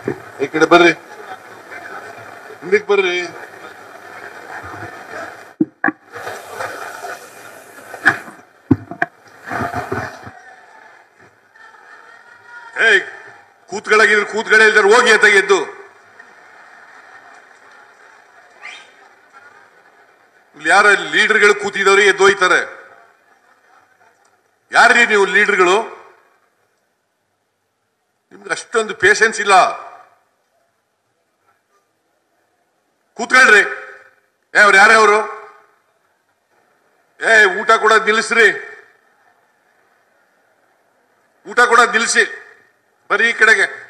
ಈ ಕಡೆ ಬರ್ರಿ ಹಿಂದಕ್ಕೆ ಬರ್ರಿ ಏಯ್ ಕೂತ್ಗಳಾಗಿದ್ರೆ ಕೂತ್ಗಳೇ ಇಲ್ದಾರೆ ಹೋಗಿ ಅಂತ ಎದ್ದು ಇಲ್ಲಿ ಯಾರ ಲೀಡರ್ಗಳು ಕೂತಿದವ್ರಿ ಎದ್ದು ಹೋಯ್ತಾರೆ ಯಾರ್ರಿ ನೀವು ಲೀಡರ್ಗಳು ನಿಮ್ಗೆ ಅಷ್ಟೊಂದು ಪೇಷನ್ಸ್ ಇಲ್ಲ ಕೂತ್ಕೊಳ್ರಿ ಏ ಅವ್ರು ಯಾರೇ ಅವರು ಏ ಊಟ ಕೊಡೋದ್ ನಿಲ್ಲಿಸ್ರಿ ಊಟ ಕೊಡೋದ್ ನಿಲ್ಲಿಸಿ ಬರೀ ಈ ಕಡೆಗೆ